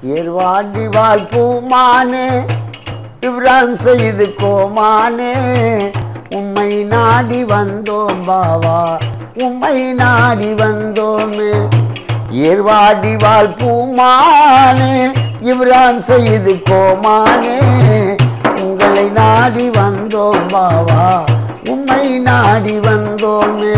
ஏர்வாடி வாழ் பூமானே இப்ராம் செய்து கோமானே உம்மை நாடி வந்தோம் பாவா உம்மை நாடி வந்தோமே ஏர்வாடி வாழ் பூமானே இப்ராம் செய்து கோமானே உங்களை நாடி வந்தோம் பாவா உம்மை நாடி வந்தோமே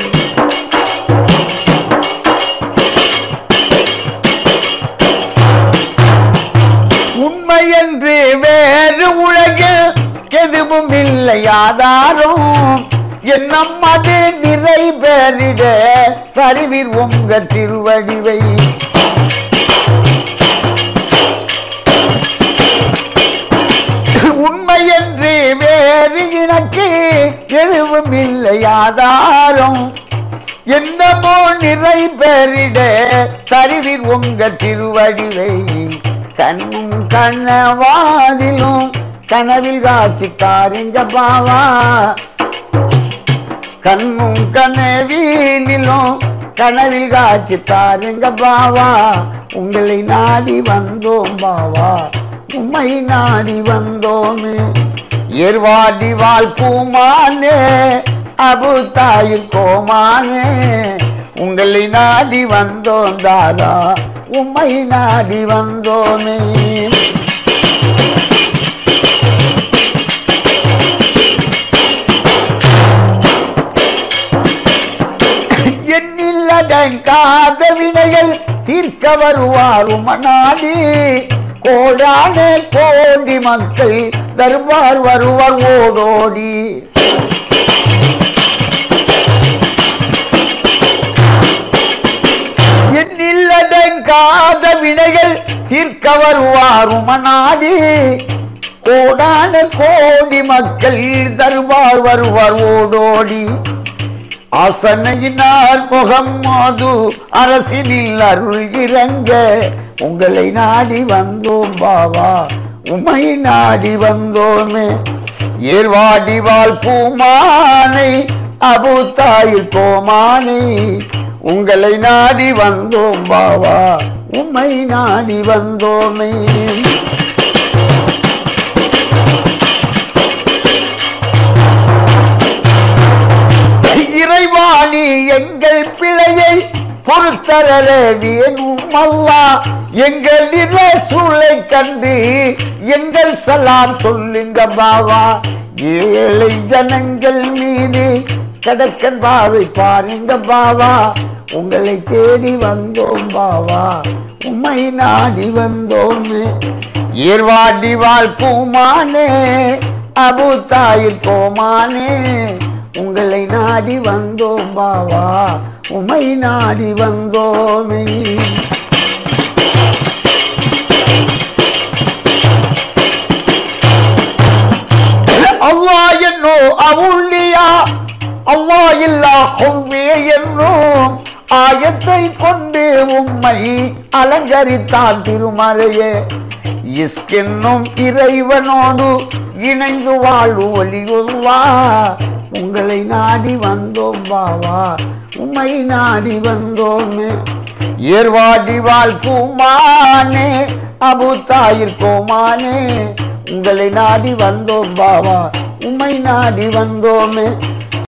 உண்மை என்று வேறு உலகில் எதுவும் இல்லை ஆதாரம் என்னம் அது நிறைவேறிட பரிவிர் உங்க திருவடிவை உண்மை என்று வேறு எனக்கு எதுவும் இல்லை ஆதாரம் என்னமோ நிறைவேறிட தருவிர் உங்க திருவடிவை கண்ணும் கண்ணவாதிலும் கனவில் காட்சி தாருங்க பாவா கண்ணும் கனவீனிலும் கனவில் காட்சி தாருங்க பாவா உங்களை நாடி வந்தோம் பாவா உம்மை நாடி வந்தோமே ஏர்வாடி வாழ் பூமானே அபு தாயில் கோமானே உங்களை நாடி வந்தோம் தாதா உம்மை நாடி வந்தோமே எண்ணில் அடங்காத வினைகள் தீர்க்க வருவார் உமநாடி கோடான கோடி மக்கள் தர்பார் வருவார் ஓடோடி எண்ணில் அடங்காத வினைகள் தீர்க்க வருவார் உமநாடி கோடான கோடி மக்கள் தர்பார் வருவார் ஓடோடி ஆசனையினால் முகம்மது அரசினில் அருள் இறங்க உங்களை நாடி வந்தோம் பாவா உமை நாடி வந்தோமே ஏர்வாடி வாழ் பூமானை அபு தாயில் கோமானை உங்களை நாடி வந்தோம் பாவா உமை நாடி வந்தோமே இறைவாணி எங்கள் பிழையை பொறுத்தரல வேணும் அல்லா எங்கள் சூளை கண்டு எங்கள் சலாம் சொல்லுங்க பாவா ஏழை ஜனங்கள் மீது கடக்கன் பாவை பாருங்க பாவா உங்களை தேடி வந்தோம் பாவா உம்மை நாடி வந்தோமே ஏர்வாடி வாழ் பூமானே அபு தாயில் கோமானே உங்களை நாடி வந்தோம் பாவா உமை நாடி வந்தோமே அல்லாஹ் என்னோ அவுள்ளியா அல்லாஹ் இல்லா கொவ்வே என்னும் ஆயத்தை கொண்டு உம்மை அலங்கரித்தான் திருமலையே இஸ்கென்னும் இறைவனோடு இணைந்து வாழ்வு ஒளியுள்ளா உங்களை நாடி வந்தோம் பாவா உம்மை நாடி வந்தோமே ஏர்வாடி வாழ் பூமானே அபு தாயிர் கோமானே உங்களை நாடி வந்தோம் பாவா உம்மை நாடி வந்தோமே